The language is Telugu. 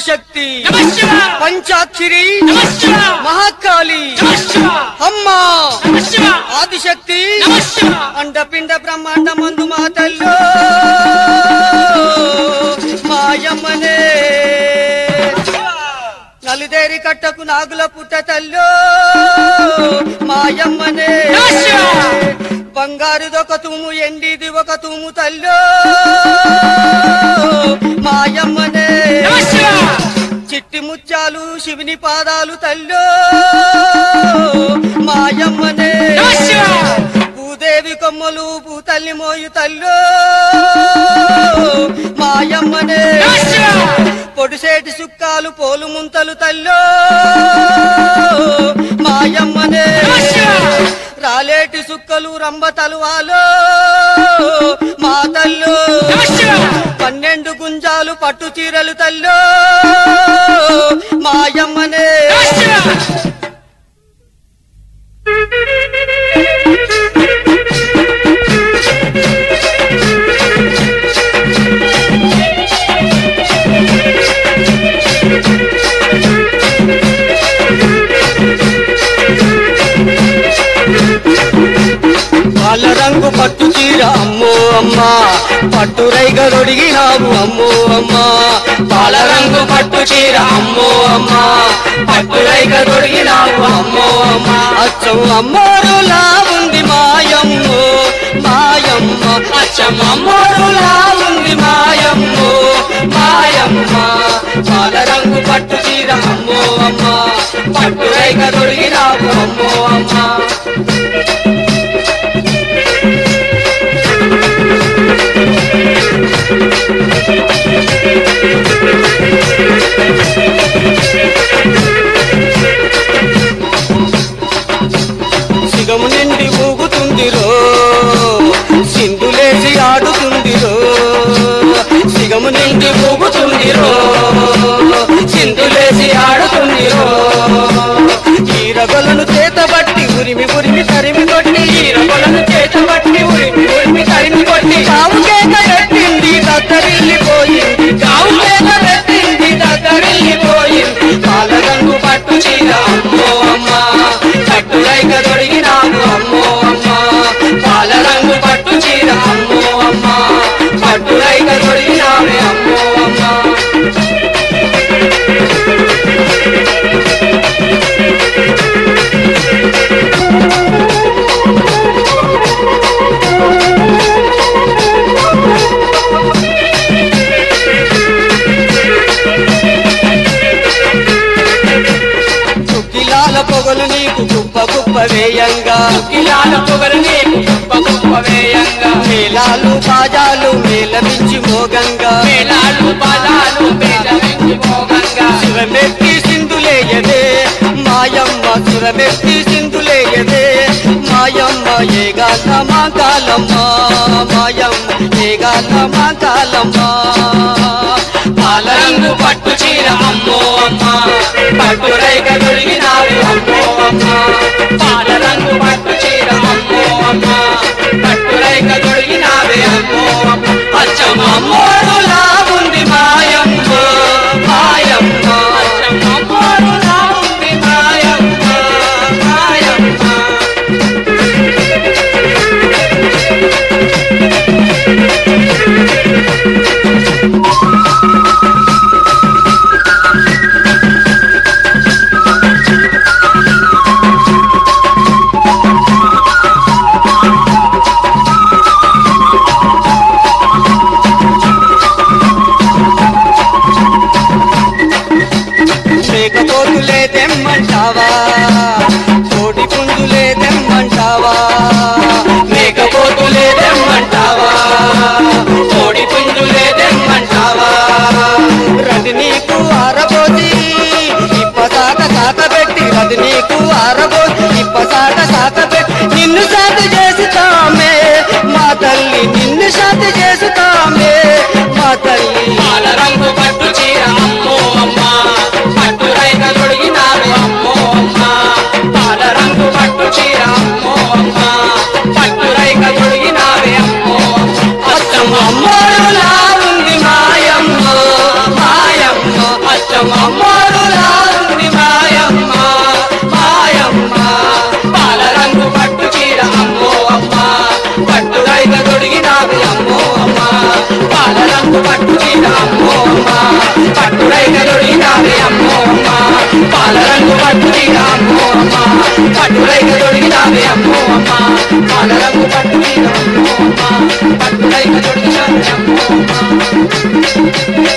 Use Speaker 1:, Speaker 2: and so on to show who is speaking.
Speaker 1: ఆదిశక్తి
Speaker 2: నమః శివాయ.
Speaker 1: పంచాక్షరి
Speaker 2: నమః శివాయ.
Speaker 1: మహాకాళి
Speaker 2: నమః శివాయ.
Speaker 1: అమ్మా
Speaker 2: నమః శివాయ.
Speaker 1: ఆదిశక్తి
Speaker 2: నమః శివాయ.
Speaker 1: అండపిండ బ్రహ్మాండ మందు మాతల్లో మాయమ్మనే నలుదేరి కట్టకు నాగుల పుట్ట తల్లో మాయమ్మనే
Speaker 2: నమః శివాయ.
Speaker 1: బంగారుదొక తూము ఎండిది ఒక తూము తల్లో మాయమ్మనే
Speaker 2: నమః శివాయ.
Speaker 1: చిట్టి ముత్యాలు శివుని పాదాలు తల్లో మాయమ్మనే
Speaker 2: నమః శివాయ.
Speaker 1: భూదేవి కొమ్మలు భూతల్లి మోయు తల్లో మాయమ్మనే
Speaker 2: నమః శివాయ.
Speaker 1: పొడిసేటి సుక్కాలు పోలు ముంతలు తల్లో మాయమ్మనే
Speaker 2: నమః శివాయ.
Speaker 1: రాలేటి సుక్కలు రంబ తలువాలో మా తల్లో
Speaker 2: నమః శివాయ.
Speaker 1: పన్నెండు గుంజాలు పట్టు చీరలు తల్లో మాయమ్మనే
Speaker 2: నమః శివాయ.
Speaker 1: పాల రంగు పట్టు చీర అమ్మో అమ్మా పట్టు రైగ రొడిగినావు అమ్మో అమ్మా పాల రంగు పట్టు చీర అమ్మో అమ్మా పట్టు రైగ రొడిగినావు అమ్మో అమ్మా అచ్చం అమ్మోరులా ఉంది మాయమ్మో మాయమ్మ అచ్చం అమ్మోరులా ఉంది మాయమ్మో మాయమ్మ పాల రంగు పట్టు చీర అమ్మో అమ్మా పట్టు రైగ రొడిగినావు అమ్మో అమ్మా సిగము నిండి ఊగుతుందిరో సింధులేసి ఆడుతుందిరో సిగము నిండి ఊగుతుందిరో సింధులేసి ఆడుతుందిరో ఈరగొలను చేతబట్టి ఉరిమి ఉరిమి తరిమి కొట్టి ఈరగొలను చేతబట్టి ఉరిమి ఉరిమి తరిమి కొట్టి కావు కేక పెట్టింది దద్దరిల్లిపోయింది కావు కేక పెట్టింది దద్దరిల్లిపోయింది పాల రంగు పట్టు చీర అమ్మో అమ్మా పట్టు రైక దొడిగినాము అమ్మో అమ్మా పాల రంగు పట్టు చీర అమ్మో అమ్మా పట్టు రైక దొడిగినామే అమ్మో అమ్మా చుక్కిలాల పొగలు నీకు కుప్ప కుప్ప వేయంగా
Speaker 2: కిలాల పొగరు నీకు గొప్ప గొప్ప వేయంగా
Speaker 1: మేళాలు బాజాలు మేళమించి మోగంగా
Speaker 2: మేళాలు పాదాలు పేదరించి మోగంగా
Speaker 1: శివమెత్తి సింధులేయదే మాయమ్మ సురమెత్తి సింధులేయదే మాయమ్మ ఏగాల మా కాలమ్మ మాయమ్మ ఏగాల మా కాలమ్మ
Speaker 2: పాలరంగు పట్టు చీర అమ్మో అమ్మ పట్టు రైక దొరికినావు అమ్మో అమ్మ పాలరంగు పట్టు చీర అమ్మో అమ్మ పట్టు రైక దొరికినావే అమ్మో అమ్మ అచ్చమ్మ అమ్మోడులా ఉంది మాయమ్మ మాయమ్మ అచ్చమ్మ అమ్మోడులా ఉంది మాయమ్మ మాయమ్మ
Speaker 1: పట్టులైక దొడిగినావే అమ్మో అమ్మ పాల రంగు పట్టు మీద అమ్మో అమ్మ పట్టులైక దొడిగినావే అమ్మో అమ్మ